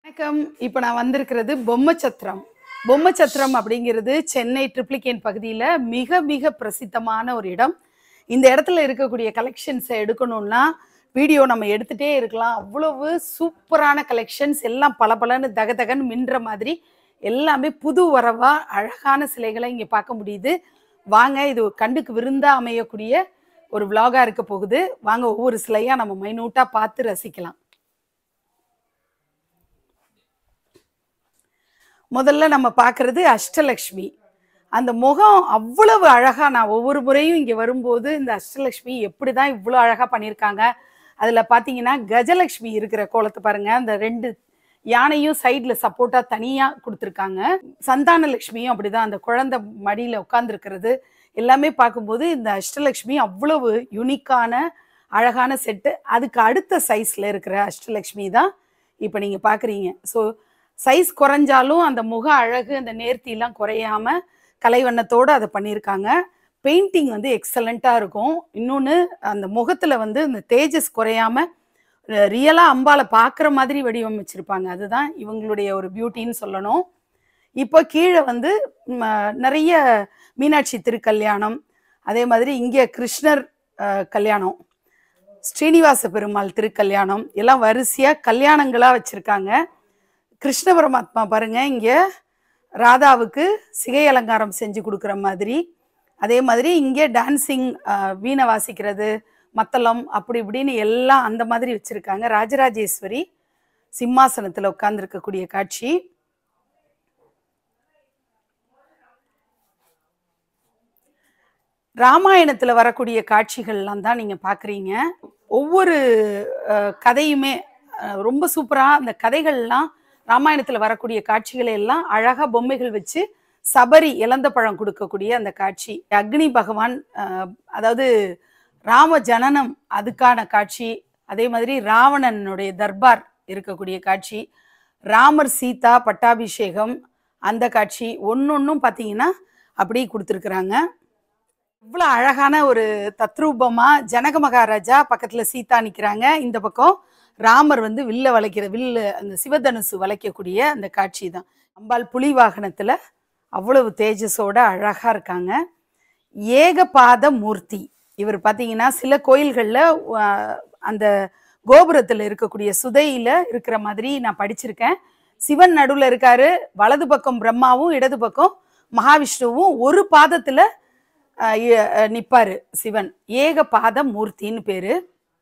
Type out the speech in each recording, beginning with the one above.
வணக்கம் இப்போ நான் வந்திருக்கிறது பொம்மச்சத்திரம் பொம்மச்சத்திரம் அப்படிங்கிறது சென்னை ட்ரிப்ளிகேன் பகுதியில் மிக மிக பிரசித்தமான ஒரு இடம் இந்த இடத்துல இருக்கக்கூடிய கலெக்ஷன்ஸை எடுக்கணும்னா வீடியோ நம்ம எடுத்துகிட்டே இருக்கலாம் அவ்வளவு சூப்பரான கலெக்ஷன்ஸ் எல்லாம் பளபளன்னு தகதகன்னு மின்ற மாதிரி எல்லாமே புது வரவா அழகான சிலைகளை இங்கே பார்க்க முடியுது வாங்க இது கண்டுக்கு விருந்தா அமையக்கூடிய ஒரு விலாகா இருக்க போகுது வாங்க ஒவ்வொரு சிலையா நம்ம மைனூட்டா பார்த்து ரசிக்கலாம் முதல்ல நம்ம பார்க்கறது அஷ்டலக்ஷ்மி அந்த முகம் அவ்வளவு அழகா நான் ஒவ்வொரு முறையும் இங்க வரும்போது இந்த அஷ்டலக்ஷ்மி எப்படி தான் இவ்வளோ அழகா பண்ணியிருக்காங்க அதுல பாத்தீங்கன்னா கஜலக்ஷ்மி இருக்கிற கோலத்தை பாருங்க அந்த ரெண்டு யானையும் சைட்ல சப்போர்ட்டா தனியா கொடுத்துருக்காங்க சந்தான லட்சுமியும் அப்படிதான் அந்த குழந்தை மடியில உட்கார்ந்துருக்கிறது எல்லாமே பார்க்கும்போது இந்த அஷ்டலக்ஷ்மி அவ்வளவு யுனிக்கான அழகான செட்டு அதுக்கு அடுத்த சைஸ்ல இருக்கிற அஷ்டலக்ஷ்மி தான் இப்போ நீங்க பாக்குறீங்க ஸோ சைஸ் குறைஞ்சாலும் அந்த முக அழகு அந்த நேர்த்திலாம் குறையாம கலைவண்ணத்தோடு அதை பண்ணியிருக்காங்க பெயிண்டிங் வந்து எக்ஸலண்ட்டாக இருக்கும் இன்னொன்று அந்த முகத்தில் வந்து இந்த தேஜஸ் குறையாம ரியலாக அம்பாலை பார்க்குற மாதிரி வடிவமைச்சிருப்பாங்க அதுதான் இவங்களுடைய ஒரு பியூட்டின்னு சொல்லணும் இப்போ கீழே வந்து ம், நிறைய மீனாட்சி திருக்கல்யாணம் அதே மாதிரி இங்கே கிருஷ்ணர் அஹ், கல்யாணம் ஸ்ரீனிவாச பெருமாள் திருக்கல்யாணம் எல்லாம் வரிசையாக கல்யாணங்களாக வச்சுருக்காங்க கிருஷ்ண பரமாத்மா பாருங்க இங்க ராதாவுக்கு சிகை அலங்காரம் செஞ்சு கொடுக்குற மாதிரி அதே மாதிரி இங்கே டான்சிங் வீணை வாசிக்கிறது மத்தளம் அப்படி இப்படின்னு எல்லாம் அந்த மாதிரி வச்சிருக்காங்க ராஜராஜேஸ்வரி சிம்மாசனத்துல உட்கார்ந்துருக்கக்கூடிய காட்சி ராமாயணத்துல வரக்கூடிய காட்சிகள்லாம் தான் நீங்க பாக்குறீங்க ஒவ்வொரு அஹ், கதையுமே அஹ், ரொம்ப சூப்பரா அந்த கதைகள்லாம் ராமாயணத்துல வரக்கூடிய காட்சிகளை எல்லாம் அழகா பொம்மைகள் வச்சு சபரி இளந்த பழம் கொடுக்கக்கூடிய அந்த காட்சி அக்னி பகவான் அஹ், அதாவது ராம ஜனனம் அதுக்கான காட்சி அதே மாதிரி ராவணனுடைய தர்பார் இருக்கக்கூடிய காட்சி ராமர் சீதா பட்டாபிஷேகம் அந்த காட்சி ஒன்னொன்னும் பார்த்தீங்கன்னா அப்படியே கொடுத்துருக்குறாங்க இவ்வளோ அழகான ஒரு தத்ரூபமா ஜனக மகாராஜா பக்கத்துல சீதா நிக்கிறாங்க இந்த பக்கம் ராமர் வந்து வில்ல வளைக்கிற வில்லு அந்த சிவதனுசு வளைக்கக்கூடிய அந்த காட்சி தான் அம்பாள் புலி வாகனத்துல அவ்வளவு தேஜஸோட அழகா இருக்காங்க ஏகபாத மூர்த்தி இவர் பார்த்தீங்கன்னா சில கோயில்களில் அந்த கோபுரத்தில் இருக்கக்கூடிய சுதையில இருக்கிற மாதிரி நான் படிச்சிருக்கேன் சிவன் நடுவில் இருக்காரு வலது பக்கம் பிரம்மாவும் இடது பக்கம் மகாவிஷ்ணுவும் ஒரு பாதத்துல அஹ், இ- அஹ், நிப்பாரு சிவன் ஏகபாத மூர்த்தின்னு பேரு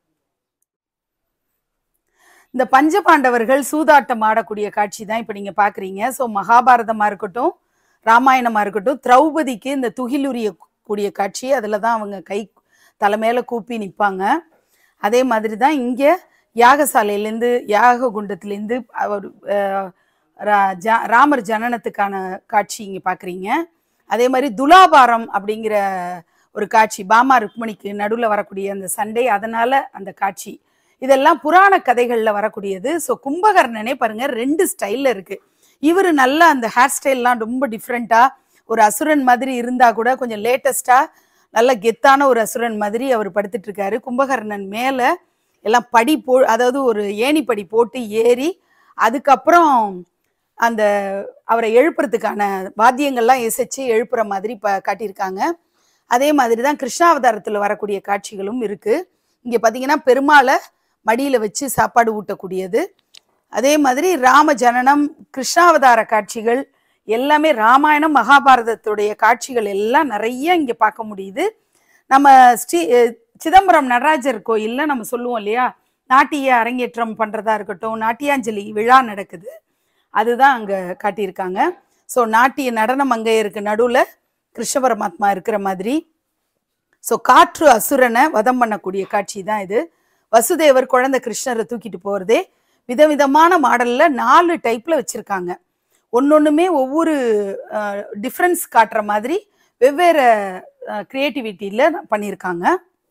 இந்த பஞ்சபாண்டவர்கள் சூதாட்டம் ஆடக்கூடிய காட்சி தான் இப்போ நீங்க பாக்குறீங்க ஸோ மகாபாரதமா இருக்கட்டும் ராமாயணமா இருக்கட்டும் திரௌபதிக்கு இந்த துகிலுரிய கூடிய காட்சி அதில் தான் அவங்க கை தலைமையில கூப்பி நிற்பாங்க அதே மாதிரி தான் இங்கே யாகசாலையிலேருந்து யாக குண்டத்துலேருந்து அவர் அஹ், ரா- ஜா- ராமர் ஜனனத்துக்கான காட்சி இங்கே பார்க்குறீங்க அதே மாதிரி துலாபாரம் அப்படிங்கிற ஒரு காட்சி பாமா ருக்மணிக்கு நடுவில் வரக்கூடிய அந்த சண்டை அதனால அந்த காட்சி இதெல்லாம் புராண கதைகளில் வரக்கூடியது ஸோ கும்பகர்ணனே பாருங்க ரெண்டு ஸ்டைலில் இருக்கு இவர் நல்ல அந்த ஹேர் ஸ்டைல்லாம் ரொம்ப டிஃப்ரெண்ட்டாக ஒரு அசுரன் மாதிரி இருந்தா கூட கொஞ்சம் லேட்டஸ்டாக நல்ல கெத்தான ஒரு அசுரன் மாதிரி அவர் படுத்துட்டு இருக்காரு கும்பகர்ணன் மேலே எல்லாம் படி போ அதாவது ஒரு ஏணி படி போட்டு ஏறி அதுக்கப்புறம் அந்த அவரை எழுப்புறதுக்கான வாத்தியங்கள்லாம் இசைச்சு எழுப்புற மாதிரி ப காட்டியிருக்காங்க அதே மாதிரி தான் கிருஷ்ணாவதாரத்தில் வரக்கூடிய காட்சிகளும் இருக்கு இங்கே பார்த்தீங்கன்னா பெருமாளை மடியில் வச்சு சாப்பாடு ஊட்டக்கூடியது அதே மாதிரி ராம ஜனனம் கிருஷ்ணாவதார காட்சிகள் எல்லாமே ராமாயணம் மகாபாரதத்துடைய காட்சிகள் எல்லாம் நிறைய இங்கே பார்க்க முடியுது நம்ம ஸ்ரீ அஹ் சிதம்பரம் நடராஜர் கோயில்ல நம்ம சொல்லுவோம் இல்லையா நாட்டிய அரங்கேற்றம் பண்றதா இருக்கட்டும் நாட்டியாஞ்சலி விழா நடக்குது அதுதான் அங்க காட்டியிருக்காங்க ஸோ நாட்டிய நடனம் அங்கே இருக்கு நடுவில் கிருஷ்ண பரமாத்மா இருக்கிற மாதிரி ஸோ காற்று அசுரனை வதம் பண்ணக்கூடிய காட்சி தான் இது வசுதேவர் குழந்தை கிருஷ்ணரை தூக்கிட்டு போகிறதே விதவிதமான மாடலில் நாலு டைப்பில் வச்சுருக்காங்க ஒன்னொன்றுமே ஒவ்வொரு டிஃப்ரென்ஸ் காட்டுற மாதிரி வெவ்வேறு க்ரியேட்டிவிட்டியில் பண்ணியிருக்காங்க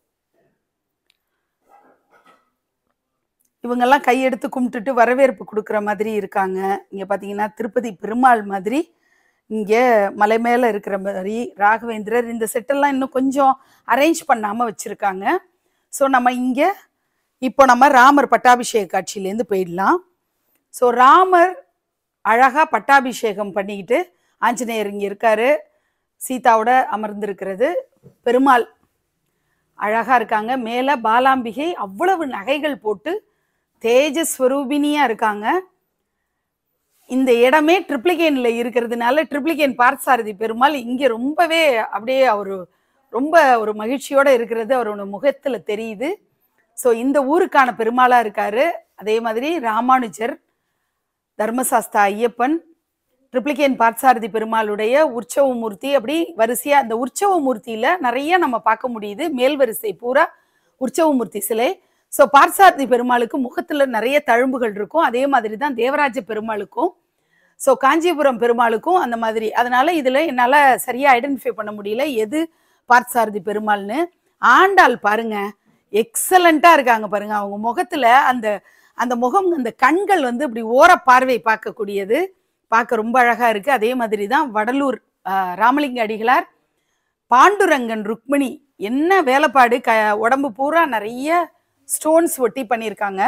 இவங்கெல்லாம் கையெடுத்து கும்பிட்டுட்டு வரவேற்பு கொடுக்குற மாதிரி இருக்காங்க இங்கே பார்த்தீங்கன்னா திருப்பதி பெருமாள் மாதிரி இங்கே மலை மேலே இருக்கிற மாதிரி ராகவேந்திரர் இந்த செட்டெல்லாம் இன்னும் கொஞ்சம் அரேஞ்ச் பண்ணாமல் வச்சுருக்காங்க ஸோ நம்ம இங்கே இப்போ நம்ம ராமர் பட்டாபிஷேக காட்சியிலேருந்து போயிடலாம் ஸோ ராமர் அழகா பட்டாபிஷேகம் பண்ணிக்கிட்டு ஆஞ்சநேயர் இங்கே இருக்காரு சீதாவோட அமர்ந்திருக்கிறது பெருமாள் அழகா இருக்காங்க மேலே பாலாம்பிகை அவ்வளவு நகைகள் போட்டு தேஜஸ்வரூபினியா இருக்காங்க இந்த இடமே ட்ரிப்ளிகேன்ல இருக்கிறதுனால ட்ரிப்ளிகேன் பார்த்தசாரதி பெருமாள் இங்க ரொம்பவே அப்படியே அவரு ரொம்ப ஒரு மகிழ்ச்சியோட இருக்கிறது அவரோட முகத்துல தெரியுது ஸோ இந்த ஊருக்கான பெருமாளா இருக்காரு அதே மாதிரி ராமானுஜர் தர்மசாஸ்தா ஐயப்பன் ட்ரிப்ளிகேன் பார்த்தசாரதி பெருமாளுடைய உற்சவ மூர்த்தி அப்படி வரிசையா அந்த உற்சவ மூர்த்தியில நிறைய நம்ம பார்க்க முடியுது மேல் வரிசை பூரா உற்சவ மூர்த்தி சிலை ஸோ பார்த்தசாரதி பெருமாளுக்கு முகத்துல நிறைய தழும்புகள் இருக்கும் அதே மாதிரி தான் தேவராஜ பெருமாளுக்கும் ஸோ காஞ்சிபுரம் பெருமாளுக்கும் அந்த மாதிரி அதனால இதுல என்னால சரியா ஐடென்டிஃபை பண்ண முடியல எது பார்த்தசாரதி பெருமாள்னு ஆண்டாள் பாருங்க எக்ஸலண்டா இருக்காங்க பாருங்க அவங்க முகத்துல அந்த அந்த முகம் அந்த கண்கள் வந்து இப்படி ஓர பார்வை பார்க்கக்கூடியது பார்க்க ரொம்ப அழகா இருக்கு அதே மாதிரி தான் வடலூர் ஆஹ், ராமலிங்க அடிகளார் பாண்டுரங்கன் ருக்மிணி என்ன வேலைப்பாடு க உடம்பு பூரா நிறைய ஸ்டோன்ஸ் ஒட்டி பண்ணியிருக்காங்க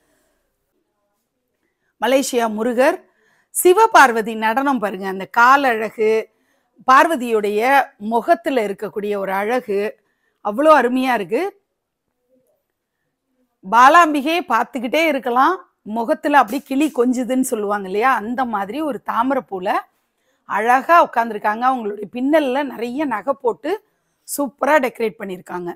மலேசியா முருகர் சிவபார்வதி நடனம் பாருங்க அந்த கால் அழகு பார்வதியுடைய முகத்துல இருக்கக்கூடிய ஒரு அழகு அவ்வளோ அருமையா இருக்கு பாலாம்பிகையை பார்த்துக்கிட்டே இருக்கலாம் முகத்துல அப்படி கிளி கொஞ்சுதுன்னு சொல்லுவாங்க இல்லையா அந்த மாதிரி ஒரு தாமரைப்பூல அழகா உட்காந்துருக்காங்க அவங்களுடைய பின்னல்ல நிறைய நகை போட்டு சூப்பரா டெக்கரேட் பண்ணியிருக்காங்க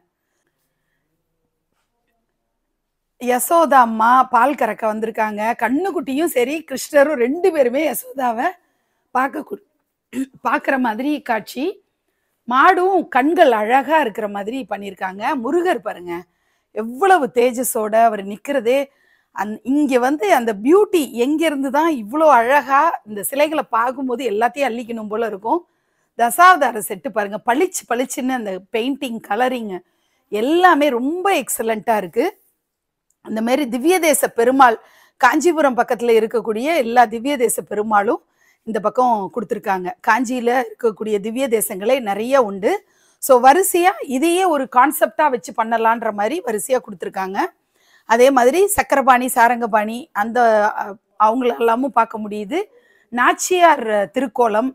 யசோதா அம்மா பால் கறக்க வந்திருக்காங்க கண்ணுக்குட்டியும் சரி கிருஷ்ணரும் ரெண்டு பேருமே யசோதாவை பார்க்க பார்க்குற மாதிரி காட்சி மாடும் கண்கள் அழகா இருக்கிற மாதிரி பண்ணியிருக்காங்க முருகர் பாருங்க எவ்வளவு தேஜஸோட அவர் நிக்கிறதே அந் இங்க வந்து அந்த பியூட்டி எங்க இருந்து தான் இவ்வளோ அழகா இந்த சிலைகளை பார்க்கும்போது எல்லாத்தையும் அள்ளிக்கணும் போல இருக்கும் தசாவதார செட்டு பாருங்க பளிச்சு பளிச்சுன்னு அந்த பெயிண்டிங் கலரிங் எல்லாமே ரொம்ப எக்ஸலண்டா இருக்கு அந்த மாதிரி திவ்ய தேச பெருமாள் காஞ்சிபுரம் பக்கத்துல இருக்கக்கூடிய எல்லா திவ்ய தேச பெருமாளும் இந்த பக்கம் கொடுத்துருக்காங்க காஞ்சியில இருக்கக்கூடிய திவ்ய தேசங்களே நிறைய உண்டு ஸோ வரிசையா இதையே ஒரு கான்செப்டா வச்சு பண்ணலான்ற மாதிரி வரிசையா கொடுத்துருக்காங்க அதே மாதிரி சக்கரபாணி சாரங்கபாணி அந்த அஹ், அவங்கள எல்லாமும் பார்க்க முடியுது நாச்சியார் அஹ், திருக்கோலம்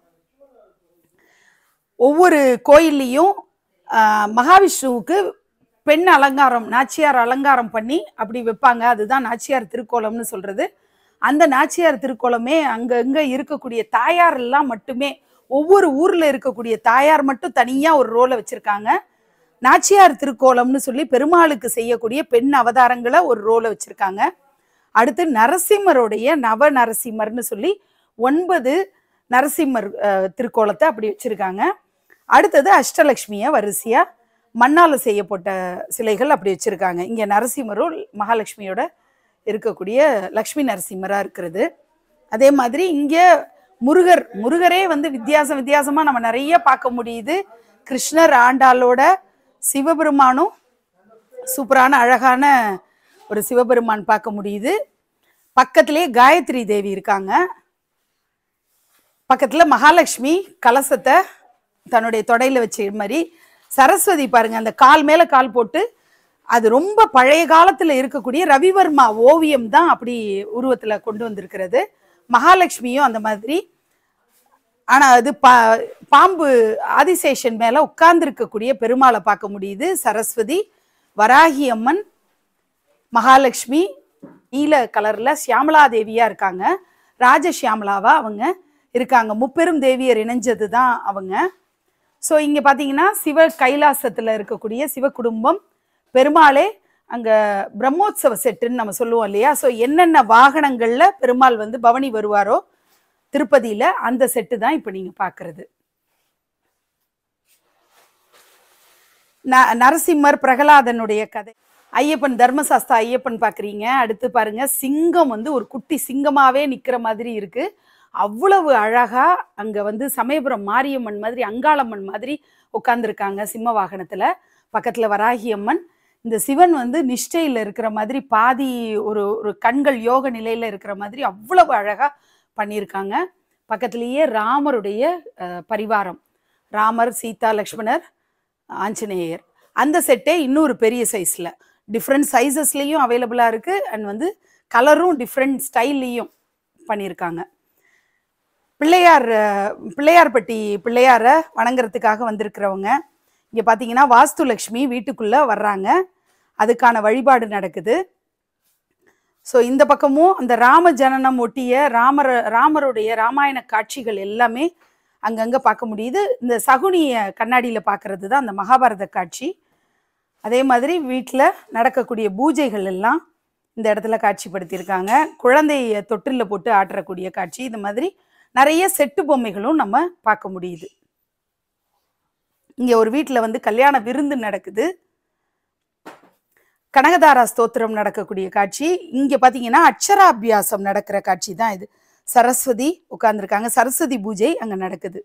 ஒவ்வொரு கோயில்லையும் ஆஹ், மகாவிஷ்ணுவுக்கு பெண் அலங்காரம் நாச்சியார் அலங்காரம் பண்ணி அப்படி வைப்பாங்க அதுதான் நாச்சியார் திருக்கோலம்னு சொல்றது அந்த நாச்சியார் திருக்கோலமே அங்கங்க இருக்கக்கூடிய தாயார் எல்லாம் மட்டுமே ஒவ்வொரு ஊர்ல இருக்கக்கூடிய தாயார் மட்டும் தனியா ஒரு ரோலை வச்சிருக்காங்க நாச்சியார் திருக்கோலம்னு சொல்லி பெருமாளுக்கு செய்யக்கூடிய பெண் அவதாரங்களை ஒரு ரோலை வச்சிருக்காங்க அடுத்து நரசிம்மருடைய நவ நரசிம்மர்னு சொல்லி ஒன்பது நரசிம்மர் அஹ், திருக்கோலத்தை அப்படி வச்சிருக்காங்க அடுத்தது அஷ்டலக்ஷ்மியை வரிசையா மண்ணால செய்யப்பட்ட சிலைகள் அப்படி வச்சிருக்காங்க இங்க நரசிம்மரும் மகாலட்சுமியோட இருக்கக்கூடிய லக்ஷ்மி நரசிம்மரா இருக்கிறது அதே மாதிரி இங்க முருகர் முருகரே வந்து வித்தியாசம் வித்தியாசமா நம்ம நிறைய பார்க்க முடியுது கிருஷ்ணர் ஆண்டாளோட சிவபெருமானும் சூப்பரான அழகான ஒரு சிவபெருமான் பார்க்க முடியுது பக்கத்திலே காயத்ரி தேவி இருக்காங்க பக்கத்துல மகாலட்சுமி கலசத்தை தன்னுடைய தொடையில வச்ச மாதிரி சரஸ்வதி பாருங்க அந்த கால் மேல கால் போட்டு அது ரொம்ப பழைய காலத்துல இருக்கக்கூடிய ரவிவர்மா ஓவியம் தான் அப்படி உருவத்துல கொண்டு வந்திருக்கிறது மகாலட்சுமியும் அந்த மாதிரி ஆனா அது பா பாம்பு ஆதிசேஷன் மேல உட்கார்ந்து இருக்கக்கூடிய பெருமாளை பார்க்க முடியுது சரஸ்வதி வராகி அம்மன் மகாலட்சுமி நீல கலர்ல சியாமலா தேவியா இருக்காங்க ராஜசியாமலாவா அவங்க இருக்காங்க முப்பெரும் தேவியர் இணைஞ்சது தான் அவங்க ஸோ இங்க பாத்தீங்கன்னா சிவ கைலாசத்துல இருக்கக்கூடிய சிவ குடும்பம் பெருமாளே அங்க பிரம்மோத்சவ செட்டுன்னு நம்ம சொல்லுவோம் இல்லையா ஸோ என்னென்ன வாகனங்கள்ல பெருமாள் வந்து பவனி வருவாரோ திருப்பதியில அந்த செட்டு தான் இப்போ நீங்க பார்க்கிறது ந- நரசிம்மர் பிரகலாதனுடைய கதை ஐயப்பன் தர்மசாஸ்தா ஐயப்பன் பார்க்குறீங்க அடுத்து பாருங்க சிங்கம் வந்து ஒரு குட்டி சிங்கமாவே நிக்கிற மாதிரி இருக்கு அவ்வளவு அழகா அங்க வந்து சமயபுரம் மாரியம்மன் மாதிரி அங்காளம்மன் மாதிரி உட்கார்ந்துருக்காங்க சிம்ம வாகனத்துல பக்கத்துல வராகி அம்மன் இந்த சிவன் வந்து நிஷ்டையில இருக்கிற மாதிரி பாதி ஒரு ஒரு கண்கள் யோக நிலையில இருக்கிற மாதிரி அவ்வளவு அழகா பண்ணியிருக்காங்க பக்கத்திலேயே ராமருடைய அஹ், பரிவாரம் ராமர் சீதா லக்ஷ்மணர் ஆஞ்சநேயர் அந்த செட்டே இன்னொரு பெரிய சைஸ்ல டிஃப்ரெண்ட் சைஸஸ்லேயும் அவைலபிளாக இருக்கு அண்ட் வந்து கலரும் டிஃப்ரெண்ட் ஸ்டைல்லையும் பண்ணியிருக்காங்க பிள்ளையார் அஹ், பிள்ளையார்பட்டி பிள்ளையாரை வணங்குறதுக்காக வந்திருக்கிறவங்க இங்கே பார்த்தீங்கன்னா வாஸ்து லக்ஷ்மி வீட்டுக்குள்ளே வர்றாங்க அதுக்கான வழிபாடு நடக்குது ஸோ இந்த பக்கமும் அந்த ராம ஜனனம் ஒட்டிய ராமர் ராமருடைய ராமாயண காட்சிகள் எல்லாமே அங்கங்கே பார்க்க முடியுது இந்த சகுனிய கண்ணாடியில் பார்க்கறது தான் அந்த மகாபாரத காட்சி அதே மாதிரி வீட்டில் நடக்கக்கூடிய பூஜைகள் எல்லாம் இந்த இடத்துல காட்சிப்படுத்தியிருக்காங்க குழந்தைய தொட்டிலில் போட்டு ஆட்டுறக்கூடிய காட்சி இந்த மாதிரி நிறைய செட்டு பொம்மைகளும் நம்ம பார்க்க முடியுது இங்கே ஒரு வீட்டில் வந்து கல்யாண விருந்து நடக்குது கனகதாரா ஸ்தோத்திரம் நடக்கக்கூடிய காட்சி இங்கே பார்த்தீங்கன்னா அக்ஷராபியாசம் நடக்கிற காட்சி தான் இது சரஸ்வதி உட்கார்ந்துருக்காங்க சரஸ்வதி பூஜை அங்கே நடக்குது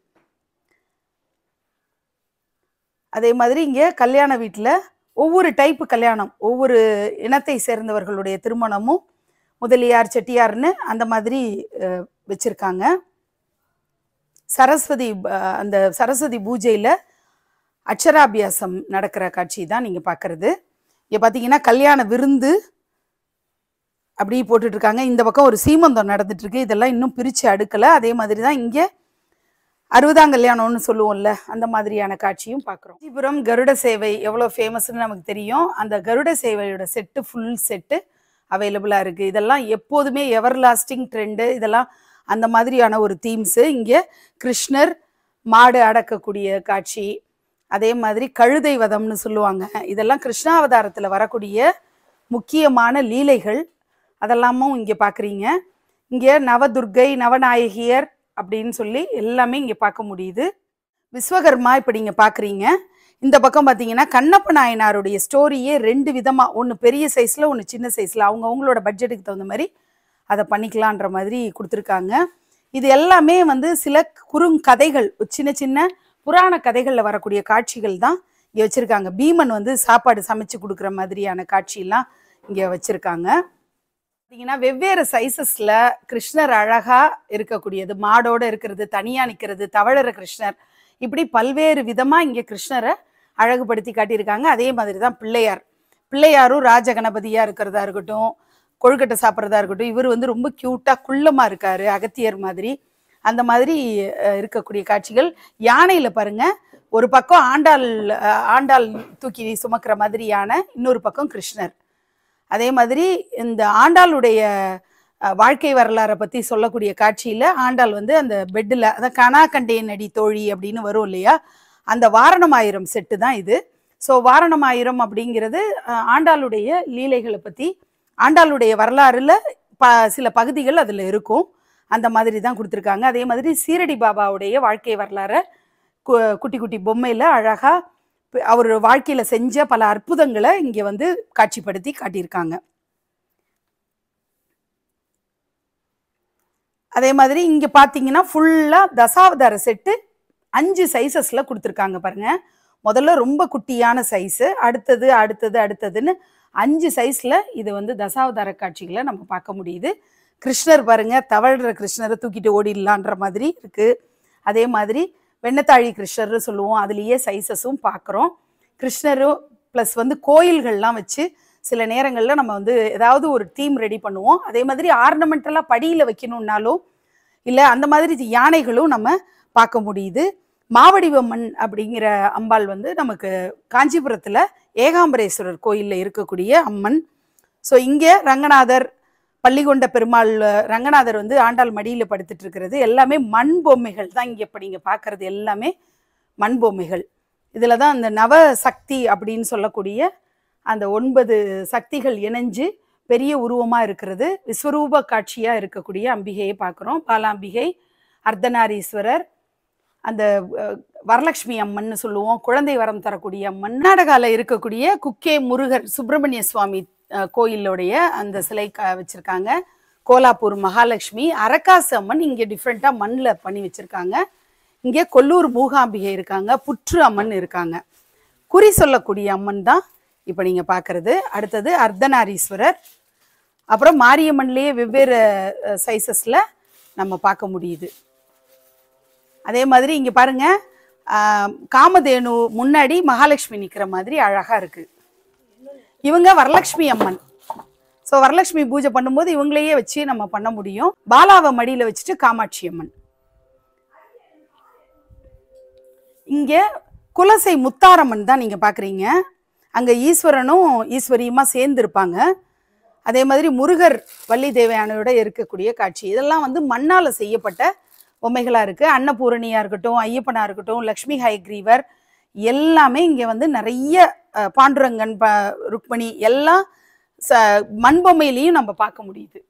அதே மாதிரி இங்கே கல்யாண வீட்டில் ஒவ்வொரு டைப்பு கல்யாணம் ஒவ்வொரு இனத்தை சேர்ந்தவர்களுடைய திருமணமும் முதலியார் செட்டியார்னு அந்த மாதிரி அஹ், வச்சிருக்காங்க சரஸ்வதி அஹ், அந்த சரஸ்வதி பூஜையில் அக்ஷராபியாசம் நடக்கிற காட்சி தான் நீங்கள் பார்க்குறது இங்கே பார்த்தீங்கன்னா கல்யாண விருந்து அப்படி போட்டுட்டு இருக்காங்க இந்த பக்கம் ஒரு சீமந்தம் நடந்துட்டு இருக்கு இதெல்லாம் இன்னும் பிரித்து அடுக்கலை அதே மாதிரி தான் இங்கே அறுபதாம் கல்யாணம்னு சொல்லுவோம்ல அந்த மாதிரியான காட்சியும் பார்க்குறோம் காஞ்சிபுரம் கருட சேவை எவ்வளோ ஃபேமஸ்னு நமக்கு தெரியும் அந்த கருட சேவையோட செட்டு ஃபுல் செட்டு அவைலபிளாக இருக்குது இதெல்லாம் எப்போதுமே எவர் லாஸ்டிங் ட்ரெண்டு இதெல்லாம் அந்த மாதிரியான ஒரு தீம்ஸு இங்கே கிருஷ்ணர் மாடு அடக்கக்கூடிய காட்சி அதே மாதிரி கழுதை வதம்னு சொல்லுவாங்க இதெல்லாம் கிருஷ்ணாவதாரத்தில் வரக்கூடிய முக்கியமான லீலைகள் அதெல்லாமும் இங்கே பார்க்குறீங்க இங்கே நவதுர்க்கை நவநாயகியர் அப்படின்னு சொல்லி எல்லாமே இங்கே பார்க்க முடியுது விஸ்வகர்மா இப்போ நீங்கள் பார்க்குறீங்க இந்த பக்கம் பார்த்தீங்கன்னா கண்ணப்ப நாயனாருடைய ஸ்டோரியே ரெண்டு விதமாக ஒன்று பெரிய சைஸில் ஒன்று சின்ன சைஸில் அவங்க அவங்களோட பட்ஜெட்டுக்கு தகுந்த மாதிரி அதை பண்ணிக்கலான்ற மாதிரி கொடுத்துருக்காங்க இது எல்லாமே வந்து சில குறுங்கதைகள் சின்ன சின்ன புராண கதைகளில் வரக்கூடிய காட்சிகள் தான் இங்கே வச்சுருக்காங்க பீமன் வந்து சாப்பாடு சமைச்சு கொடுக்குற மாதிரியான காட்சியெல்லாம் இங்கே வச்சுருக்காங்க பார்த்தீங்கன்னா வெவ்வேறு சைஸஸில் கிருஷ்ணர் அழகாக இருக்கக்கூடியது மாடோட இருக்கிறது தனியாக நிற்கிறது தவழற கிருஷ்ணர் இப்படி பல்வேறு விதமாக இங்கே கிருஷ்ணரை அழகுபடுத்தி காட்டியிருக்காங்க அதே மாதிரி தான் பிள்ளையார் பிள்ளையாரும் ராஜகணபதியாக இருக்கிறதா இருக்கட்டும் கொழுக்கட்டை சாப்பிட்றதா இருக்கட்டும் இவர் வந்து ரொம்ப க்யூட்டாக குள்ளமாக இருக்காரு அகத்தியர் மாதிரி அந்த மாதிரி அஹ், இருக்கக்கூடிய காட்சிகள் யானையில் பாருங்க ஒரு பக்கம் ஆண்டாள் அஹ், ஆண்டாள் தூக்கி சுமக்கிற மாதிரி யானை இன்னொரு பக்கம் கிருஷ்ணர் அதே மாதிரி இந்த ஆண்டாளுடைய அஹ், வாழ்க்கை வரலாறை பற்றி சொல்லக்கூடிய காட்சியில் ஆண்டாள் வந்து அந்த பெட்டில் அதான் கனா கண்டேன் அடி தோழி அப்படின்னு வரும் இல்லையா அந்த வாரணமாயிரம் செட்டு தான் இது ஸோ வாரணமாயிரம் அப்படிங்கிறது அஹ், ஆண்டாளுடைய லீலைகளை பற்றி ஆண்டாளுடைய வரலாறுல ப சில பகுதிகள் அதில் இருக்கும் அந்த மாதிரி தான் கொடுத்துருக்காங்க அதே மாதிரி சீரடி பாபாவுடைய வாழ்க்கை வரலாறை கு- குட்டி குட்டி பொம்மையில் அழகாக அவர் வாழ்க்கையில் செஞ்ச பல அற்புதங்களை இங்கே வந்து காட்சிப்படுத்தி காட்டியிருக்காங்க அதே மாதிரி இங்கே பார்த்தீங்கன்னா ஃபுல்லாக தசாவதார செட்டு அஞ்சு சைஸஸில் கொடுத்துருக்காங்க பாருங்க முதல்ல ரொம்ப குட்டியான சைஸு அடுத்தது அடுத்தது அடுத்ததுன்னு அஞ்சு சைஸில் இது வந்து தசாவதார காட்சிகளை நம்ம பார்க்க முடியுது கிருஷ்ணர் பாருங்க தவழ்கிற கிருஷ்ணரை தூக்கிட்டு ஓடிடலான்ற மாதிரி இருக்குது அதே மாதிரி வெண்ணத்தாழி கிருஷ்ணர்னு சொல்லுவோம் அதுலேயே சைஸஸும் பார்க்குறோம் கிருஷ்ணரும் ப்ளஸ் வந்து கோயில்கள்லாம் வச்சு சில நேரங்களில் நம்ம வந்து ஏதாவது ஒரு தீம் ரெடி பண்ணுவோம் அதே மாதிரி ஆர்னமெண்டலாக படியில் வைக்கணுன்னாலும் இல்லை அந்த மாதிரி யானைகளும் நம்ம பார்க்க முடியுது மாவடிவம்மன் அப்படிங்கிற அம்பாள் வந்து நமக்கு காஞ்சிபுரத்தில் ஏகாம்பரேஸ்வரர் கோயிலில் இருக்கக்கூடிய அம்மன் ஸோ இங்கே ரங்கநாதர் பள்ளிகொண்ட பெருமாள் அஹ், ரங்கநாதர் வந்து ஆண்டாள் மடியில் படுத்துட்டு இருக்கிறது எல்லாமே மண் பொம்மைகள் தான் இங்கே இப்போ நீங்கள் பார்க்குறது எல்லாமே மண் பொம்மைகள் இதில் தான் அந்த நவ சக்தி அப்படின்னு சொல்லக்கூடிய அந்த ஒன்பது சக்திகள் இணைஞ்சு பெரிய உருவமாக இருக்கிறது விஸ்வரூப காட்சியாக இருக்கக்கூடிய அம்பிகையை பார்க்குறோம் பாலாம்பிகை அர்த்தநாரீஸ்வரர் அந்த அஹ், வரலட்சுமி அம்மன்னு சொல்லுவோம் குழந்தை வரம் தரக்கூடிய அம்மன் கர்நாடகாவில் இருக்கக்கூடிய குக்கே முருகர் சுப்பிரமணிய சுவாமி அஹ், கோயிலுடைய அந்த சிலை க வச்சுருக்காங்க கோலாப்பூர் மகாலட்சுமி அரக்காசு அம்மன் இங்கே டிஃப்ரெண்ட்டாக மண்ணில் பண்ணி வச்சுருக்காங்க இங்கே கொல்லூர் மூகாம்பிகை இருக்காங்க புற்று அம்மன் இருக்காங்க குறி சொல்லக்கூடிய அம்மன் தான் இப்போ நீங்கள் பார்க்குறது அடுத்தது அர்த்தநாரீஸ்வரர் அப்புறம் மாரியம்மன்லேயே வெவ்வேறு சைஸஸில் நம்ம பார்க்க முடியுது அதே மாதிரி இங்கே பாருங்க ஆஹ், காமதேனு முன்னாடி மகாலட்சுமி நிற்கிற மாதிரி அழகாக இருக்கு இவங்க வரலட்சுமி அம்மன் ஸோ வரலட்சுமி பூஜை பண்ணும்போது இவங்களையே வச்சு நம்ம பண்ண முடியும் பாலாவை மடியில வச்சுட்டு காமாட்சி அம்மன் இங்க குலசை முத்தாரம்மன் தான் நீங்க பாக்குறீங்க அங்க ஈஸ்வரனும் ஈஸ்வரியுமா சேர்ந்து இருப்பாங்க அதே மாதிரி முருகர் வள்ளி தேவயானையோட இருக்கக்கூடிய காட்சி இதெல்லாம் வந்து மண்ணால செய்யப்பட்ட பொம்மைகளா இருக்கு அன்னபூரணியா இருக்கட்டும் ஐயப்பனா இருக்கட்டும் லக்ஷ்மி ஹைக்ரீவர் எல்லாமே இங்க வந்து நிறைய அஹ், பாண்டுரங்கன் ப ருக்மணி எல்லாம் ச மண் பொம்மையிலையும் நம்ம பார்க்க முடியுது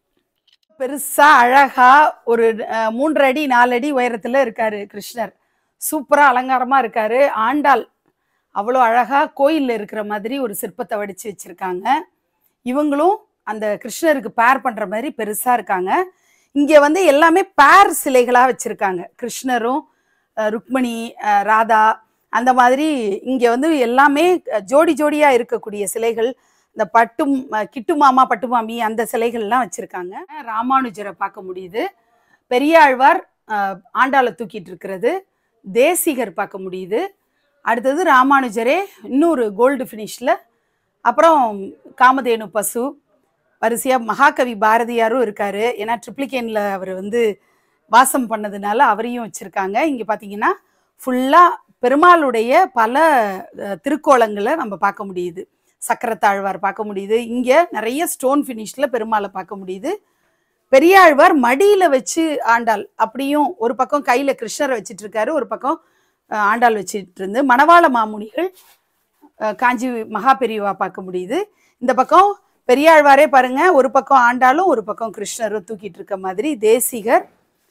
பெருசா அழகா ஒரு அஹ், மூன்று அடி நாலு அடி உயரத்துல இருக்காரு கிருஷ்ணர் சூப்பரா அலங்காரமா இருக்காரு ஆண்டாள் அவ்வளோ அழகா கோயில்ல இருக்கிற மாதிரி ஒரு சிற்பத்தை வடிச்சு வச்சிருக்காங்க இவங்களும் அந்த கிருஷ்ணருக்கு பேர் பண்ற மாதிரி பெருசா இருக்காங்க இங்க வந்து எல்லாமே பேர் சிலைகளா வச்சிருக்காங்க கிருஷ்ணரும் அஹ், ருக்மணி அஹ், ராதா அந்த மாதிரி இங்க வந்து எல்லாமே அஹ், ஜோடி ஜோடியா இருக்கக்கூடிய சிலைகள் இந்த பட்டும் அஹ், கிட்டு மாமா பட்டு மாமி அந்த சிலைகள்லாம் வச்சிருக்காங்க ராமானுஜரை பார்க்க முடியுது பெரியாழ்வார் அஹ், ஆண்டாளை தூக்கிட்டு இருக்கிறது தேசிகர் பார்க்க முடியுது அடுத்தது ராமானுஜரே இன்னொரு கோல்டு ஃபினிஷில் அப்புறம் காமதேனு பசு வரிசையாக மகாகவி பாரதியாரும் இருக்காரு ஏன்னா ட்ரிப்ளிகேனில் அவர் வந்து வாசம் பண்ணதுனால அவரையும் வச்சுருக்காங்க இங்கே பார்த்தீங்கன்னா ஃபுல்லாக பெருமாளுடைய பல அஹ், திருக்கோலங்களை நம்ம பார்க்க முடியுது சக்கரத்தாழ்வார் பார்க்க முடியுது இங்கே நிறைய ஸ்டோன் ஃபினிஷில் பெருமாளை பார்க்க முடியுது பெரியாழ்வார் மடியில வச்சு ஆண்டாள் அப்படியும் ஒரு பக்கம் கையில கிருஷ்ணரை வச்சிட்டு இருக்காரு ஒரு பக்கம் அஹ், ஆண்டாள் வச்சிட்டு இருந்து மணவாள மாமுனிகள் அஹ், காஞ்சி மகா பெரியவா பார்க்க முடியுது இந்த பக்கம் பெரியாழ்வாரே பாருங்க ஒரு பக்கம் ஆண்டாளும் ஒரு பக்கம் கிருஷ்ணரும் தூக்கிட்டு இருக்க மாதிரி தேசிகர்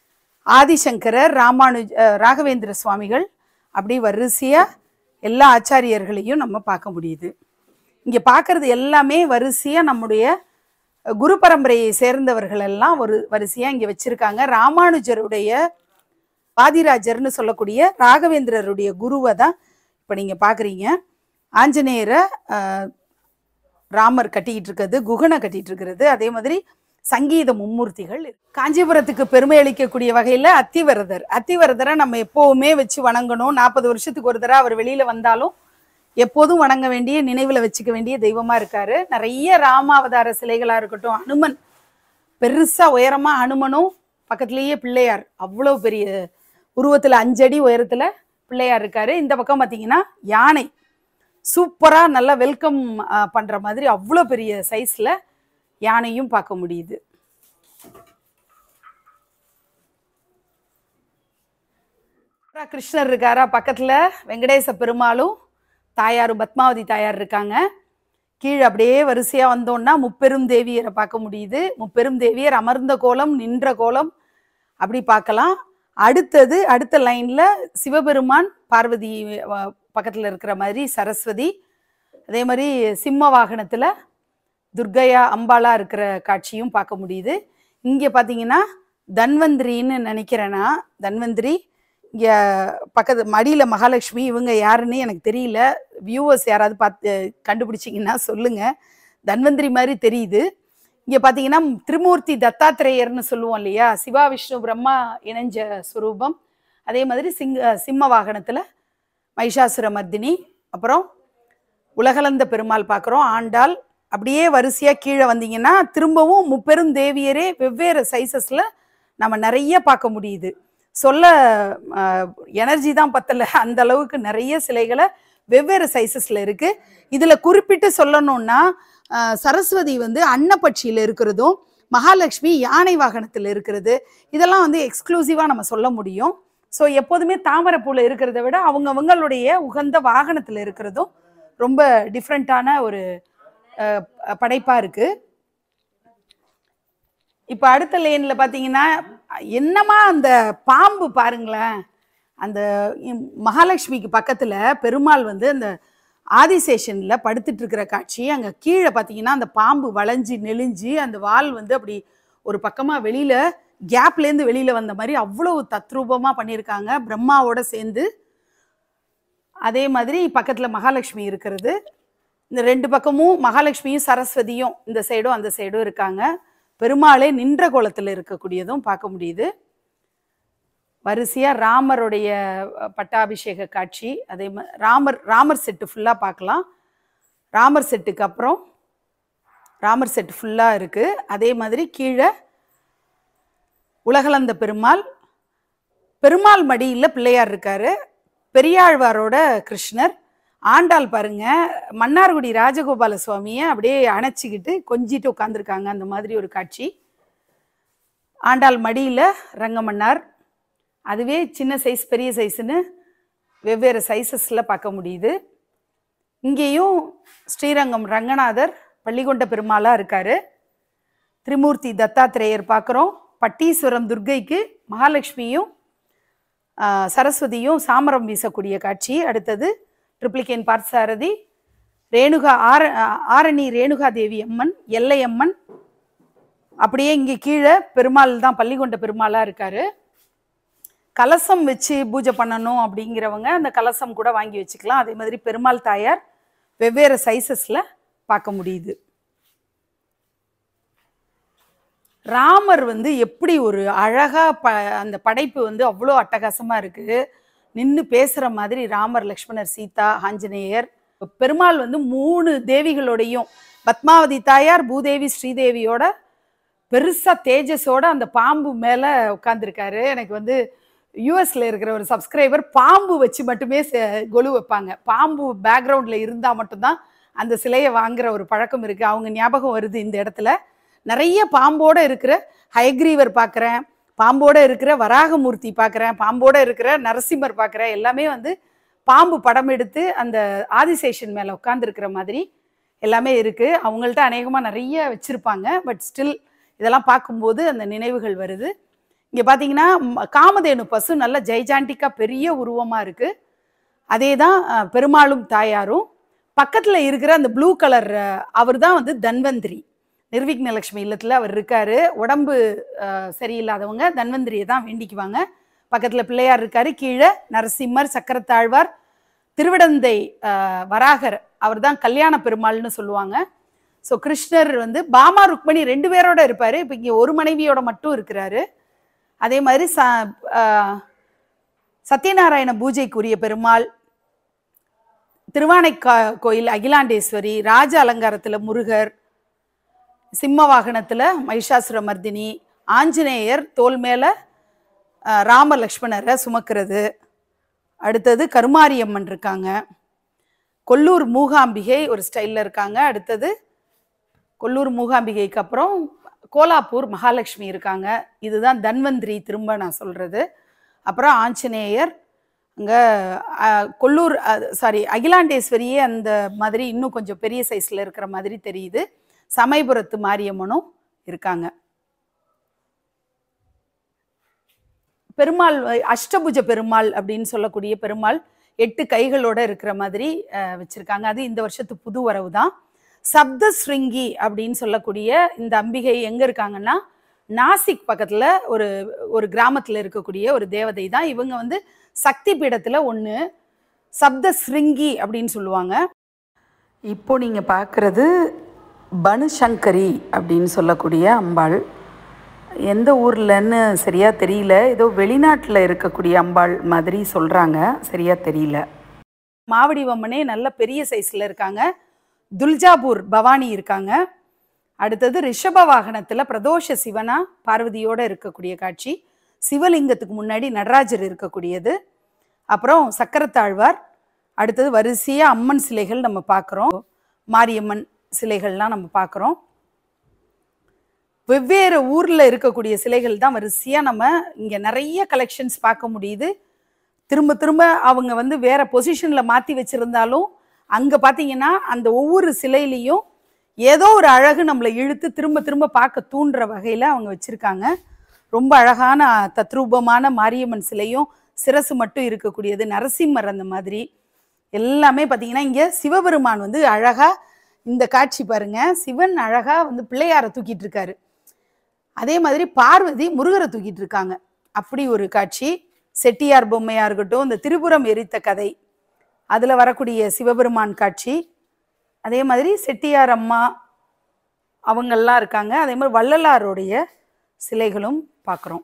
ஆதிசங்கரர் ராமானுஜ அஹ், ராகவேந்திர சுவாமிகள் அப்படி வரிசையா எல்லா ஆச்சாரியர்களையும் நம்ம பார்க்க முடியுது இங்க பார்க்கறது எல்லாமே வரிசையா நம்முடைய குரு பரம்பரையை சேர்ந்தவர்கள் எல்லாம் ஒரு வரிசையா இங்க வச்சிருக்காங்க ராமானுஜருடைய வாதிராஜர்னு சொல்லக்கூடிய ராகவேந்திரருடைய குருவை தான் இப்ப நீங்க பாக்குறீங்க ஆஞ்சநேயரை ஆஹ், ராமர் கட்டிக்கிட்டு இருக்கிறது குகனை கட்டிட்டு இருக்கிறது அதே மாதிரி சங்கீத மும்மூர்த்திகள் காஞ்சிபுரத்துக்கு பெருமை அளிக்கக்கூடிய வகையில அத்திவரதர் அத்திவரதரை நம்ம எப்பவுமே வச்சு வணங்கணும் நாற்பது வருஷத்துக்கு ஒரு தடவை அவர் வெளியில வந்தாலும் எப்போதும் வணங்க வேண்டிய நினைவுல வச்சுக்க வேண்டிய தெய்வமா இருக்காரு நிறைய ராமாவதார சிலைகளா இருக்கட்டும் அனுமன் பெருசா உயரமா அனுமனும் பக்கத்துலயே பிள்ளையார் அவ்வளவு பெரிய உருவத்துல அஞ்சடி உயரத்துல பிள்ளையார் இருக்காரு இந்த பக்கம் பாத்தீங்கன்னா யானை சூப்பரா நல்லா வெல்கம் பண்ற மாதிரி அவ்வளோ பெரிய சைஸ்ல யானையும் பார்க்க முடியுது அப்புறம் கிருஷ்ணர் இருக்காரா பக்கத்துல வெங்கடேச பெருமாளும் தாயாரும் பத்மாவதி தாயார் இருக்காங்க கீழே அப்படியே வரிசையா வந்தோம்னா முப்பெரும் தேவியரை பார்க்க முடியுது முப்பெரும் தேவியர் அமர்ந்த கோலம் நின்ற கோலம் அப்படி பார்க்கலாம் அடுத்தது அடுத்த லைன்ல சிவபெருமான் பார்வதி அஹ், பக்கத்துல இருக்கிற மாதிரி சரஸ்வதி அதே மாதிரி சிம்ம வாகனத்துல துர்க்கையா அம்பாலா இருக்கிற காட்சியும் பார்க்க முடியுது இங்க பாத்தீங்கன்னா தன்வந்திரின்னு நினைக்கிறேன்னா தன்வந்திரி இங்க பக்கத்து மடியில மகாலட்சுமி இவங்க யாருன்னு எனக்கு தெரியல வியூவர்ஸ் யாராவது பார்த்து கண்டுபிடிச்சிங்கன்னா சொல்லுங்க தன்வந்திரி மாதிரி தெரியுது இங்க பாத்தீங்கன்னா திரிமூர்த்தி தத்தாத்திரேயர்னு சொல்லுவோம் இல்லையா சிவா விஷ்ணு பிரம்மா இணைஞ்ச சுரூபம் அதே மாதிரி சிங்க சிம்ம வாகனத்துல மைஷாசுர மர்தினி அப்புறம் உலகளந்த பெருமாள் பார்க்குறோம் ஆண்டாள் அப்படியே வரிசையா கீழே வந்தீங்கன்னா திரும்பவும் முப்பெரும் தேவியரே வெவ்வேறு சைஸஸ்ல நம்ம நிறைய பார்க்க முடியுது சொல்ல எனர்ஜி தான் பத்தல அந்த அளவுக்கு நிறைய சிலைகளை வெவ்வேறு சைஸஸ்ல இருக்கு இதுல குறிப்பிட்டு சொல்லணும்னா அஹ், சரஸ்வதி வந்து அன்னப்பட்சியில இருக்கிறதும் மகாலட்சுமி யானை வாகனத்தில் இருக்கிறது இதெல்லாம் வந்து எக்ஸ்க்ளூசிவா நம்ம சொல்ல முடியும் ஸோ எப்போதுமே தாமரைப்பூல இருக்கிறத விட அவங்கவங்களுடைய உகந்த வாகனத்தில் இருக்கிறதும் ரொம்ப டிஃப்ரெண்ட்டான ஒரு அஹ், படைப்பா இருக்கு இப்போ அடுத்த லேன்ல பார்த்தீங்கன்னா என்னமா அந்த பாம்பு பாருங்களேன் அந்த இம்- மகாலட்சுமிக்கு பக்கத்துல பெருமாள் வந்து அந்த ஆதிசேஷன்ல படுத்துட்டு இருக்கிற காட்சி அங்க கீழே பார்த்தீங்கன்னா அந்த பாம்பு வளைஞ்சு நெளிஞ்சு அந்த வால் வந்து அப்படி ஒரு பக்கமா வெளியில கேப்ல இருந்து வெளியில வந்த மாதிரி அவ்வளவு தத்ரூபமா பண்ணியிருக்காங்க பிரம்மாவோட சேர்ந்து அதே மாதிரி பக்கத்துல மகாலட்சுமி இருக்கிறது இந்த ரெண்டு பக்கமும் மகாலட்சுமியும் சரஸ்வதியும் இந்த சைடும் அந்த சைடும் இருக்காங்க பெருமாளே நின்ற கோலத்துல இருக்கக்கூடியதும் பார்க்க முடியுது வரிசையா ராமருடைய அஹ், பட்டாபிஷேக காட்சி அதே மாதிரி ராமர் ராமர் செட்டு ஃபுல்லா பார்க்கலாம் ராமர் செட்டுக்கு அப்புறம் ராமர் செட் ஃபுல்லாக இருக்குது அதே மாதிரி கீழே உலகளந்த பெருமாள் பெருமாள் மடியில் பிள்ளையார் இருக்காரு பெரியாழ்வாரோட கிருஷ்ணர் ஆண்டாள் பாருங்க மன்னார்குடி ராஜகோபால சுவாமியை அப்படியே அணைச்சிக்கிட்டு கொஞ்சிட்டு உட்காந்துருக்காங்க அந்த மாதிரி ஒரு காட்சி ஆண்டாள் மடியில் ரங்கமன்னார் அதுவே சின்ன சைஸ் பெரிய சைஸ்னு வெவ்வேறு சைஸஸில் பார்க்க முடியுது இங்கேயும் ஸ்ரீரங்கம் ரங்கநாதர் பள்ளிகொண்ட பெருமாளாக இருக்காரு திரிமூர்த்தி தத்தாத்திரேயர் பார்க்குறோம் பட்டீஸ்வரம் துர்க்கைக்கு மகாலட்சுமியும் ஆ, சரஸ்வதியும் சாமரம் வீசக்கூடிய காட்சி அடுத்தது ட்ரிப்ளிகேன் பார்த்தசாரதி ரேணுகா ஆர ஆரணி ரேணுகா தேவி அம்மன் எல்லை அம்மன் அப்படியே இங்கே கீழே பெருமாள் தான் பள்ளிகொண்ட பெருமாளாக இருக்காரு கலசம் வச்சு பூஜை பண்ணணும் அப்படிங்கிறவங்க அந்த கலசம் கூட வாங்கி வச்சுக்கலாம் அதே மாதிரி பெருமாள் தாயார் வெவ்வேறு சைஸஸில் பார்க்க முடியுது ராமர் வந்து எப்படி ஒரு அழகா ப அந்த படைப்பு வந்து அவ்வளோ அட்டகாசமா இருக்கு நின்று பேசுற மாதிரி ராமர் லக்ஷ்மணர் சீதா ஆஞ்சநேயர் பெருமாள் வந்து மூணு தேவிகளோடையும் பத்மாவதி தாயார் பூதேவி ஸ்ரீதேவியோட பெருசா தேஜஸோட அந்த பாம்பு மேல உட்காந்துருக்காரு எனக்கு வந்து யூஎஸ்ல இருக்கிற ஒரு சப்ஸ்கிரைபர் பாம்பு வச்சு மட்டுமே செ- கொலு வைப்பாங்க பாம்பு பேக்ரவுண்ட்ல இருந்தா மட்டும்தான் அந்த சிலையை வாங்குற ஒரு பழக்கம் இருக்கு அவங்க ஞாபகம் வருது இந்த இடத்துல நிறைய பாம்போட இருக்கிற ஹயக்ரீவர் பார்க்குறேன் பாம்போட இருக்கிற வராகமூர்த்தி பார்க்குறேன் பாம்போட இருக்கிற நரசிம்மர் பார்க்குறேன் எல்லாமே வந்து பாம்பு படம் எடுத்து அந்த ஆதிசேஷன் மேலே உட்காந்துருக்கிற மாதிரி எல்லாமே இருக்குது அவங்கள்ட்ட அநேகமாக நிறைய வச்சுருப்பாங்க பட் ஸ்டில் இதெல்லாம் பார்க்கும்போது அந்த நினைவுகள் வருது இங்கே பார்த்தீங்கன்னா ம், காமதேனு பசு நல்ல ஜெய்ஜாண்டிக்காக பெரிய உருவமாக இருக்குது அதே தான் அஹ், பெருமாளும் தாயாரும் பக்கத்தில் இருக்கிற அந்த ப்ளூ கலர் அவர் தான் வந்து தன்வந்திரி நிர்விக்னலட்சுமி இல்லத்தில் அவர் இருக்காரு உடம்பு அஹ், சரியில்லாதவங்க தன்வந்திரியை தான் வேண்டிக்குவாங்க பக்கத்தில் பிள்ளையார் இருக்காரு கீழே நரசிம்மர் சக்கரத்தாழ்வார் திருவிடந்தை அஹ், வராகர் அவர் தான் கல்யாண பெருமாள்னு சொல்லுவாங்க ஸோ கிருஷ்ணர் வந்து பாமா ருக்மணி ரெண்டு பேரோட இருப்பார் இப்போ இங்கே ஒரு மனைவியோட மட்டும் இருக்கிறாரு அதே மாதிரி ச அஹ், சத்யநாராயண பூஜைக்குரிய பெருமாள் திருவானைக்கா கோயில் அகிலாண்டேஸ்வரி ராஜ அலங்காரத்தில் முருகர் சிம்ம வாகனத்தில் மகிஷாசுர மர்தினி ஆஞ்சநேயர் தோல் மேலே ராம லக்ஷ்மணரை சுமக்கிறது அடுத்தது கருமாரியம்மன் இருக்காங்க கொல்லூர் மூகாம்பிகை ஒரு ஸ்டைலில் இருக்காங்க அடுத்தது கொல்லூர் மூகாம்பிகைக்கு அப்புறம் கோலாப்பூர் மகாலட்சுமி இருக்காங்க இதுதான் தன்வந்திரி திரும்ப நான் சொல்கிறது அப்புறம் ஆஞ்சநேயர் அங்கே கொல்லூர் சாரி அகிலாண்டேஸ்வரியே அந்த மாதிரி இன்னும் கொஞ்சம் பெரிய சைஸில் இருக்கிற மாதிரி தெரியுது சமயபுரத்து மாரியம்மனும் இருக்காங்க பெருமாள் அஹ், அஷ்டபுஜ பெருமாள் அப்படின்னு சொல்லக்கூடிய பெருமாள் எட்டு கைகளோட இருக்கிற மாதிரி அஹ், வச்சிருக்காங்க அது இந்த வருஷத்து புது வரவு தான் சப்தஸ்ருங்கி அப்படின்னு சொல்லக்கூடிய இந்த அம்பிகை எங்க இருக்காங்கன்னா நாசிக் பக்கத்துல ஒரு ஒரு கிராமத்துல இருக்கக்கூடிய ஒரு தேவதை தான் இவங்க வந்து சக்தி பீடத்துல ஒன்று சப்தஸ்ருங்கி அப்படின்னு சொல்லுவாங்க இப்போ நீங்க பார்க்குறது பனுசங்கரி அப்படின்னு சொல்லக்கூடிய அம்பாள் எந்த ஊர்லன்னு சரியா தெரியல ஏதோ வெளிநாட்டில் இருக்கக்கூடிய அம்பாள் மாதிரி சொல்றாங்க சரியா தெரியல மாவடி வம்மனே நல்ல பெரிய சைஸ்ல இருக்காங்க துல்ஜாபூர் பவானி இருக்காங்க அடுத்தது ரிஷப வாகனத்துல பிரதோஷ சிவனா பார்வதியோட இருக்கக்கூடிய காட்சி சிவலிங்கத்துக்கு முன்னாடி நடராஜர் இருக்கக்கூடியது அப்புறம் சக்கரத்தாழ்வார் அடுத்தது வரிசையா அம்மன் சிலைகள் நம்ம பார்க்குறோம் மாரியம்மன் சிலைகள்லாம் நம்ம பார்க்குறோம் வெவ்வேறு ஊர்ல இருக்கக்கூடிய சிலைகள் தான் வரிசையா நம்ம இங்க நிறைய கலெக்ஷன்ஸ் பார்க்க முடியுது திரும்ப திரும்ப அவங்க வந்து வேற பொசிஷன்ல மாத்தி வச்சிருந்தாலும் அங்க பாத்தீங்கன்னா அந்த ஒவ்வொரு சிலையிலையும் ஏதோ ஒரு அழகு நம்மளை இழுத்து திரும்ப திரும்ப பார்க்க தூண்டுற வகையில அவங்க வச்சிருக்காங்க ரொம்ப அழகான தத்ரூபமான மாரியம்மன் சிலையும் சிரசு மட்டும் இருக்கக்கூடியது நரசிம்மர் அந்த மாதிரி எல்லாமே பார்த்தீங்கன்னா இங்க சிவபெருமான் வந்து அழகா இந்த காட்சி பாருங்க சிவன் அழகா வந்து பிள்ளையாரை தூக்கிட்டு இருக்காரு அதே மாதிரி பார்வதி முருகரை தூக்கிட்டு இருக்காங்க அப்படி ஒரு காட்சி செட்டியார் பொம்மையா இருக்கட்டும் இந்த திரிபுரம் எரித்த கதை அதுல வரக்கூடிய சிவபெருமான் காட்சி அதே மாதிரி செட்டியார் அம்மா அவங்கெல்லாம் இருக்காங்க அதே மாதிரி வள்ளலாருடைய சிலைகளும் பார்க்குறோம்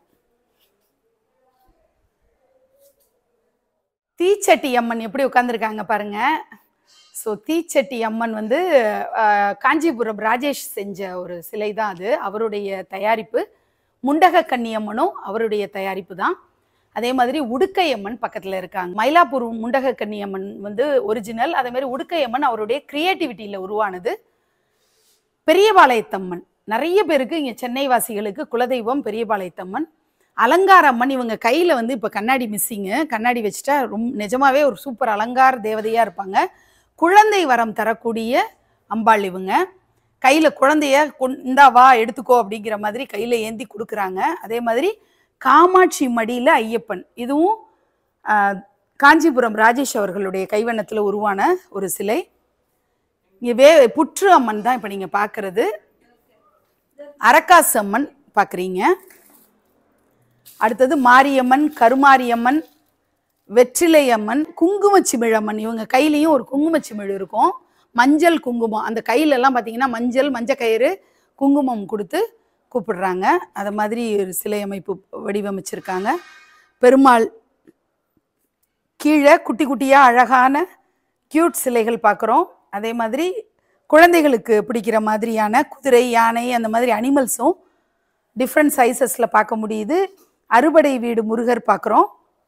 தீச்சட்டி அம்மன் எப்படி உட்காந்துருக்காங்க பாருங்க ஸோ தீச்சட்டி அம்மன் வந்து அஹ், காஞ்சிபுரம் ராஜேஷ் செஞ்ச ஒரு சிலை தான் அது அவருடைய தயாரிப்பு முண்டக கன்னியம்மனும் அவருடைய தயாரிப்பு தான் அதே மாதிரி உடுக்கையம்மன் பக்கத்தில் இருக்காங்க மயிலாப்பூர் முண்டக கன்னியம்மன் வந்து ஒரிஜினல் அதே மாதிரி உடுக்கையம்மன் அவருடைய கிரியேட்டிவிட்டியில் உருவானது பெரியபாளையத்தம்மன் நிறைய பேருக்கு இங்கே சென்னை வாசிகளுக்கு குலதெய்வம் பெரியபாளையத்தம்மன் அலங்கார அம்மன் இவங்க கையில் வந்து இப்போ கண்ணாடி மிஸ்ஸிங்கு கண்ணாடி வச்சுட்டா ரொம்ப நிஜமாவே ஒரு சூப்பர் அலங்கார தேவதையாக இருப்பாங்க குழந்தை வரம் தரக்கூடிய அம்பாள் இவங்க கையில் குழந்தைய கொண் இந்தா வா எடுத்துக்கோ அப்படிங்கிற மாதிரி கையில் ஏந்தி கொடுக்குறாங்க அதே மாதிரி காமாட்சி மடியில் ஐயப்பன் இதுவும் ஆஹ், காஞ்சிபுரம் ராஜேஷ் அவர்களுடைய கைவண்ணத்தில் உருவான ஒரு சிலை இங்கே வே புற்று அம்மன் தான் இப்போ நீங்கள் பார்க்குறது அரக்காசு அம்மன் பார்க்குறீங்க அடுத்தது மாரியம்மன் கருமாரியம்மன் வெற்றிலை அம்மன் குங்குமச்சிமிழம்மன் இவங்க கையிலையும் ஒரு குங்குமச்சிமிழ் இருக்கும் மஞ்சள் குங்குமம் அந்த கையிலெல்லாம் பார்த்தீங்கன்னா மஞ்சள் மஞ்சள் கயிறு குங்குமம் கொடுத்து கூப்பிடுறாங்க அது மாதிரி ஒரு சிலை அமைப்பு வடிவமைச்சிருக்காங்க பெருமாள் கீழே குட்டி குட்டியாக அழகான கியூட் சிலைகள் பார்க்குறோம் அதே மாதிரி குழந்தைகளுக்கு பிடிக்கிற மாதிரியான குதிரை யானை அந்த மாதிரி அனிமல்ஸும் டிஃப்ரெண்ட் சைஸஸில் பார்க்க முடியுது அறுபடை வீடு முருகர் பார்க்குறோம்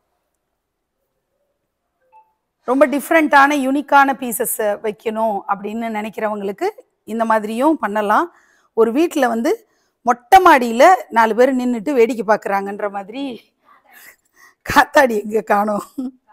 ரொம்ப டிஃப்ரெண்ட்டான யூனிக்கான பீசஸ் வைக்கணும் அப்படின்னு நினைக்கிறவங்களுக்கு இந்த மாதிரியும் பண்ணலாம் ஒரு வீட்டில் வந்து மொட்டை மாடியில் நாலு பேர் நின்றுட்டு வேடிக்கை பார்க்குறாங்கன்ற மாதிரி காத்தாடி எங்கே காணோம்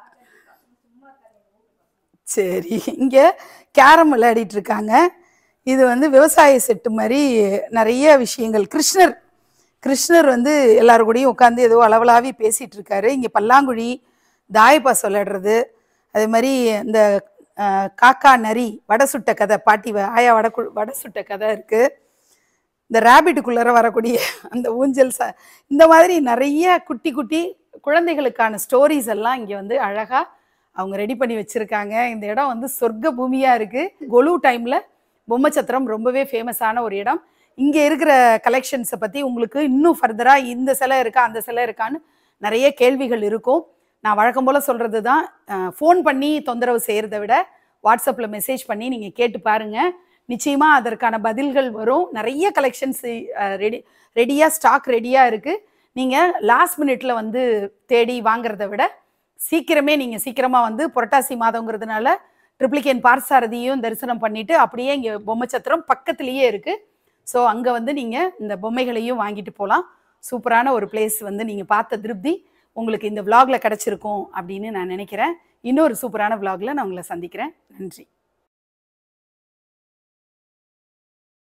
சரி இங்கே கேரம் விளையாடிட்டு இருக்காங்க இது வந்து விவசாய செட்டு மாதிரி நிறைய விஷயங்கள் கிருஷ்ணர் கிருஷ்ணர் வந்து எல்லாரு கூடயும் உட்காந்து ஏதோ அளவலாவி பேசிட்டு இருக்காரு இங்கே பல்லாங்குழி தாயப்பாஸ் விளையாடுறது அதே மாதிரி இந்த அஹ், காக்கா நரி வடை சுட்ட கதை பாட்டி வ- ஆயா வடை கு- வடை சுட்ட கதை இருக்குது இந்த ரேபிட்டுக்குள்ளார வரக்கூடிய அந்த ஊஞ்சல் ச இந்த மாதிரி நிறைய குட்டி குட்டி குழந்தைகளுக்கான ஸ்டோரிஸ் எல்லாம் இங்கே வந்து அழகாக அவங்க ரெடி பண்ணி வச்சுருக்காங்க இந்த இடம் வந்து சொர்க்க பூமியாக இருக்குது கொலு டைமில் பொம்மை சத்திரம் ரொம்பவே ஃபேமஸான ஒரு இடம் இங்கே இருக்கிற கலெக்ஷன்ஸை பற்றி உங்களுக்கு இன்னும் ஃபர்தராக இந்த சிலை இருக்கா அந்த சிலை இருக்கான்னு நிறைய கேள்விகள் இருக்கும் நான் வழக்கம் போல் சொல்கிறது தான் ஃபோன் பண்ணி தொந்தரவு செய்கிறத விட வாட்ஸ்அப்பில் மெசேஜ் பண்ணி நீங்கள் கேட்டு பாருங்கள் நிச்சயமாக அதற்கான பதில்கள் வரும் நிறைய கலெக்ஷன்ஸ் ரெடி ரெடியாக ஸ்டாக் ரெடியாக இருக்குது நீங்கள் லாஸ்ட் மினிட்ல வந்து தேடி வாங்குறத விட சீக்கிரமே நீங்கள் சீக்கிரமாக வந்து புரட்டாசி மாதங்கிறதுனால ட்ரிப்ளிகேன் பார்சாரதியும் தரிசனம் பண்ணிட்டு அப்படியே இங்கே பொம்மைச்சத்திரம் பக்கத்துலேயே இருக்குது ஸோ அங்கே வந்து நீங்கள் இந்த பொம்மைகளையும் வாங்கிட்டு போகலாம் சூப்பரான ஒரு பிளேஸ் வந்து நீங்கள் பார்த்த திருப்தி உங்களுக்கு இந்த vlogல கிடைச்சிருக்கும் அப்படின்னு நான் நினைக்கிறேன் இன்னொரு சூப்பரான vlogல நான் உங்களை சந்திக்கிறேன் நன்றி